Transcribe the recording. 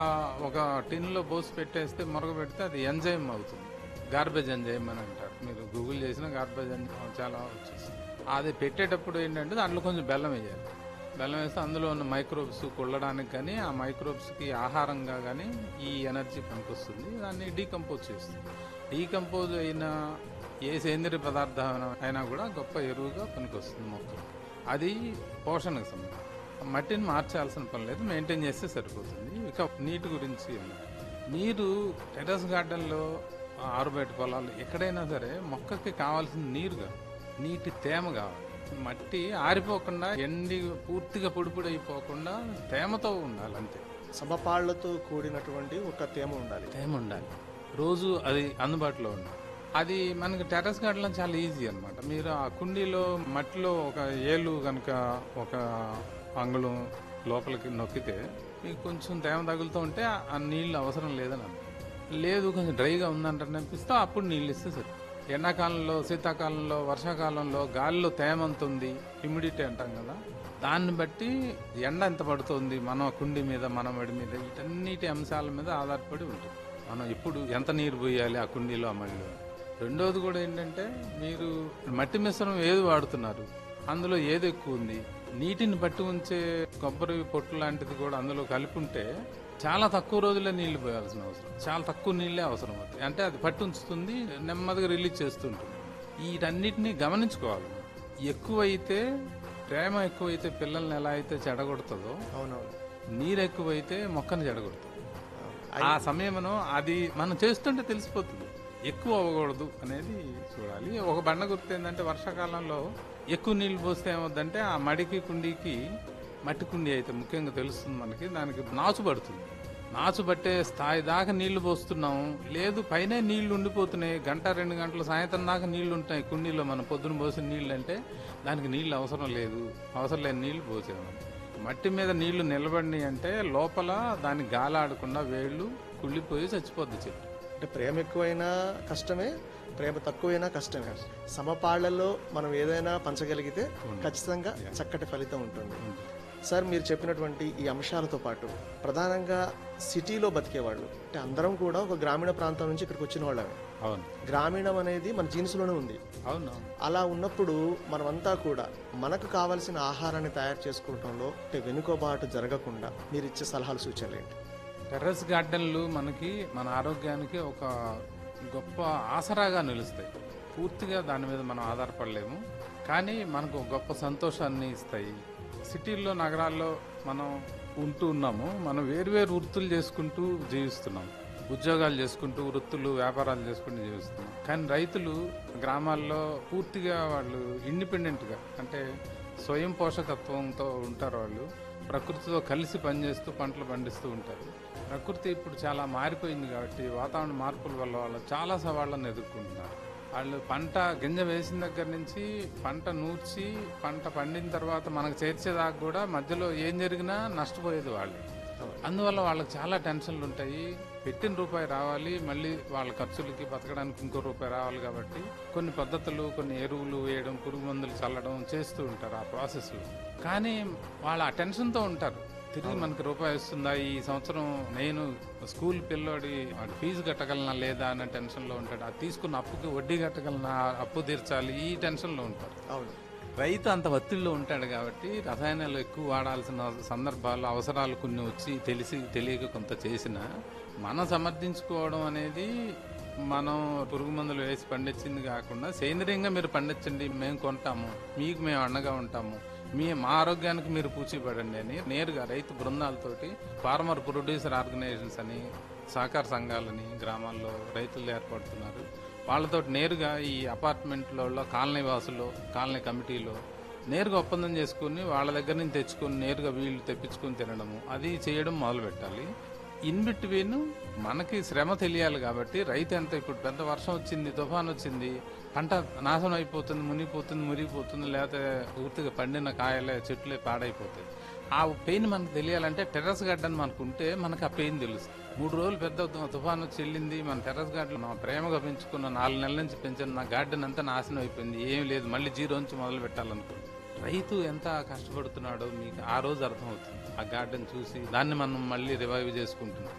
ఆ, ఒక టిన్లో పోసి పెట్టేస్తే మరగ పెడితే అది ఎంజైమ్ అవుతుంది గార్బేజ్ ఎంజైమ్ అని అంటారు మీరు గూగుల్ చేసిన గార్బేజ్ ఎంజైమ్ చాలా వచ్చేస్తుంది అది పెట్టేటప్పుడు ఏంటంటే దాంట్లో కొంచెం బెల్లం వేయాలి బెల్లం వేస్తే అందులో ఉన్న మైక్రోబ్స్ కొల్లడానికి కానీ ఆ మైక్రోబ్స్కి ఆహారంగా కానీ ఈ ఎనర్జీ పనికొస్తుంది దాన్ని డీకంపోజ్ చేస్తుంది డీకంపోజ్ అయిన ఏ సేంద్రియ పదార్థం అయినా కూడా గొప్ప ఎరువుగా పనికొస్తుంది మొక్కలు అది పోషణకు సంబంధించి మట్టిని మార్చాల్సిన పని లేదు మెయింటైన్ చేస్తే సరిపోతుంది ఇక నీటి గురించి ఉంది. మీరు టెరస్ గార్డెన్లో ఆరుబయట పొలాలు ఎక్కడైనా సరే మొక్కకి కావాల్సిన నీరు కావాలి నీటి తేమ కావాలి మట్టి ఆరిపోకుండా ఎండి పూర్తిగా పొడి పొడి అయిపోకుండా తేమతో ఉండాలి అంతే సమపాళ్లతో కూడినటువంటి ఒక తేమ ఉండాలి తేమ ఉండాలి రోజు అది అందుబాటులో ఉండాలి అది మనకి టెర్రస్ గార్డెన్లో చాలా ఈజీ అన్నమాట మీరు ఆ కుండీలో మట్టిలో ఒక ఏలు కనుక ఒక అంగుళం లోపలికి నొక్కితే మీకు కొంచెం తేమ తగులుతూ ఉంటే ఆ- ఆ నీళ్ళు అవసరం లేదని అర్థం. లేదు కొంచెం డ్రైగా ఉందంటే అనిపిస్తే అప్పుడు నీళ్ళు ఇస్తే సరి ఎండాకాలంలో శీతాకాలంలో వర్షాకాలంలో గాలిలో తేమ ఎంత ఉంది హ్యూమిడిటీ అంటాం కదా దాన్ని బట్టి ఎండ ఎంత పడుతుంది మన కుండి మీద మన వడి మీద వీటన్నిటి అంశాల మీద ఆధారపడి ఉంటుంది మనం ఇప్పుడు ఎంత నీరు పోయాలి ఆ కుండీలో ఆ మడిలో రెండోది కూడా ఏంటంటే మీరు మట్టి మిశ్రమం ఏది వాడుతున్నారు అందులో ఏది ఎక్కువ ఉంది నీటిని పట్టి ఉంచే కొబ్బరి పొట్టు లాంటిది కూడా అందులో కలిపి ఉంటే చాలా తక్కువ రోజులే నీళ్లు పోయాల్సిన అవసరం చాలా తక్కువ నీళ్ళే అవసరం అవుతాయి అంటే అది పట్టి ఉంచుతుంది నెమ్మదిగా రిలీజ్ చేస్తుంటుంది వీటన్నిటిని గమనించుకోవాలి ఎక్కువైతే ప్రేమ ఎక్కువైతే పిల్లల్ని ఎలా అయితే చెడగొడుతుందో అవునవును నీరు ఎక్కువైతే మొక్కను చెడగొడుతుంది అవును. ఆ సమయంలో అది మనం చేస్తుంటే తెలిసిపోతుంది ఎక్కువ అవ్వకూడదు అనేది చూడాలి ఒక బండ గుర్తు ఏంటంటే వర్షాకాలంలో ఎక్కువ నీళ్లు పోస్తే ఏమవుద్దంటే ఆ మడికి కుండీకి మట్టి కుండీ అయితే ముఖ్యంగా తెలుస్తుంది మనకి దానికి నాచు పడుతుంది నాచు పట్టే స్థాయి దాకా నీళ్లు పోస్తున్నాం లేదు పైన నీళ్లు ఉండిపోతున్నాయి గంట రెండు గంటలు సాయంత్రం దాకా నీళ్లు ఉంటాయి కుండీలో మనం పొద్దున పోసిన నీళ్ళు అంటే దానికి నీళ్లు అవసరం లేదు అవసరం లేని నీళ్లు పోసేవాళ్ళం మట్టి మీద నీళ్లు నిలబడినాయి అంటే లోపల దాని గాలాడకుండా వేళ్ళు కుళ్ళిపోయి చచ్చిపోద్ది చెట్టు అంటే ప్రేమ ఎక్కువైనా కష్టమే ప్రేమ తక్కువైనా కష్టమే సమపాళ్లలో మనం ఏదైనా పంచగలిగితే ఖచ్చితంగా చక్కటి ఫలితం ఉంటుంది సార్ మీరు చెప్పినటువంటి ఈ అంశాలతో పాటు ప్రధానంగా సిటీలో బతికేవాళ్ళు అంటే అందరం కూడా ఒక గ్రామీణ ప్రాంతం నుంచి ఇక్కడికి వచ్చిన వాళ్ళమే అవును గ్రామీణం అనేది మన జీన్స్లోనే ఉంది అవును అలా ఉన్నప్పుడు మనమంతా కూడా మనకు కావలసిన ఆహారాన్ని తయారు చేసుకోవడంలో అంటే వెనుకబాటు జరగకుండా మీరు ఇచ్చే సలహాలు సూచనలు ఏంటి టెర్రస్ గార్డెన్లు మనకి మన ఆరోగ్యానికి ఒక గొప్ప ఆసరాగా నిలుస్తాయి పూర్తిగా దాని మీద మనం ఆధారపడలేము కానీ మనకు ఒక గొప్ప సంతోషాన్ని ఇస్తాయి సిటీల్లో నగరాల్లో మనం ఉంటూ ఉన్నాము మనం వేరువేరు వృత్తులు చేసుకుంటూ జీవిస్తున్నాం ఉద్యోగాలు చేసుకుంటూ వృత్తులు వ్యాపారాలు చేసుకుంటూ జీవిస్తున్నాం కానీ రైతులు గ్రామాల్లో పూర్తిగా వాళ్ళు ఇండిపెండెంట్గా అంటే స్వయం పోషకత్వంతో ఉంటారు వాళ్ళు ప్రకృతితో కలిసి పనిచేస్తూ పంటలు పండిస్తూ ఉంటారు ప్రకృతి ఇప్పుడు చాలా మారిపోయింది కాబట్టి వాతావరణ మార్పుల వల్ల వాళ్ళు చాలా సవాళ్ళను ఎదుర్కొంటున్నారు వాళ్ళు పంట గింజ వేసిన దగ్గర నుంచి పంట నూర్చి పంట పండిన తర్వాత మనకు చేర్చేదాకా కూడా మధ్యలో ఏం జరిగినా నష్టపోయేది వాళ్ళు అందువల్ల వాళ్ళకి చాలా టెన్షన్లు ఉంటాయి పెట్టిన రూపాయి రావాలి మళ్ళీ వాళ్ళ ఖర్చులకి బతకడానికి ఇంకో రూపాయి రావాలి కాబట్టి కొన్ని పద్ధతులు కొన్ని ఎరువులు వేయడం పురుగు మందులు చల్లడం చేస్తూ ఉంటారు ఆ ప్రాసెస్లో కానీ వాళ్ళు ఆ టెన్షన్తో ఉంటారు తిరిగి మనకి రూపాయి వస్తుందా ఈ సంవత్సరం నేను స్కూల్ పిల్లోడి వాడి ఫీజు కట్టగలనా లేదా అనే టెన్షన్లో ఉంటాడు అది తీసుకున్న అప్పుకి వడ్డీ కట్టగలనా అప్పు తీర్చాలి ఈ టెన్షన్లో ఉంటారు అవును రైతు అంత ఒత్తిడిలో ఉంటాడు కాబట్టి రసాయనాలు ఎక్కువ వాడాల్సిన సందర్భాలు అవసరాలు కొన్ని వచ్చి తెలిసి తెలియక కొంత చేసిన మనం సమర్థించుకోవడం అనేది మనం పురుగు మందులు వేసి పండించింది కాకుండా సేంద్రియంగా మీరు పండించండి మేము కొంటాము మీకు మేము అండగా ఉంటాము మీ మా ఆరోగ్యానికి మీరు పూచిపడండి అని నేరుగా రైతు బృందాలతోటి ఫార్మర్ ప్రొడ్యూసర్ ఆర్గనైజేషన్స్ అని సహకార సంఘాలని గ్రామాల్లో రైతులు ఏర్పడుతున్నారు వాళ్ళతో నేరుగా ఈ అపార్ట్మెంట్లలో కాలనీ వాసులు కాలనీ కమిటీలో నేరుగా ఒప్పందం చేసుకుని వాళ్ళ దగ్గర నుంచి తెచ్చుకొని నేరుగా వీళ్ళు తెప్పించుకొని తినడము అది చేయడం మొదలు పెట్టాలి ఇన్ బిట్వీన్ మనకి శ్రమ తెలియాలి కాబట్టి రైతు ఎంత ఇప్పుడు పెద్ద వర్షం వచ్చింది తుఫాన్ వచ్చింది పంట నాశనం అయిపోతుంది మునిగిపోతుంది మురిగిపోతుంది లేకపోతే పూర్తిగా పండిన కాయలే చెట్లే పాడైపోతాయి ఆ పెయిన్ మనకు తెలియాలంటే టెర్రస్ గార్డెన్ మనకు ఉంటే మనకు ఆ పెయిన్ తెలుస్తుంది మూడు రోజులు పెద్ద తు- తుఫాను వచ్చి వెళ్ళింది మన టెర్రస్ గార్డెన్ నా ప్రేమగా పెంచుకున్న నాలుగు నెలల నుంచి పెంచిన నా గార్డెన్ అంతా నాశనం అయిపోయింది ఏం లేదు మళ్ళీ జీరో నుంచి మొదలు పెట్టాలనుకో రైతు ఎంత కష్టపడుతున్నాడో మీకు ఆ రోజు అర్థమవుతుంది ఆ గార్డెన్ చూసి దాన్ని మనం మళ్ళీ రివైవ్ చేసుకుంటున్నాం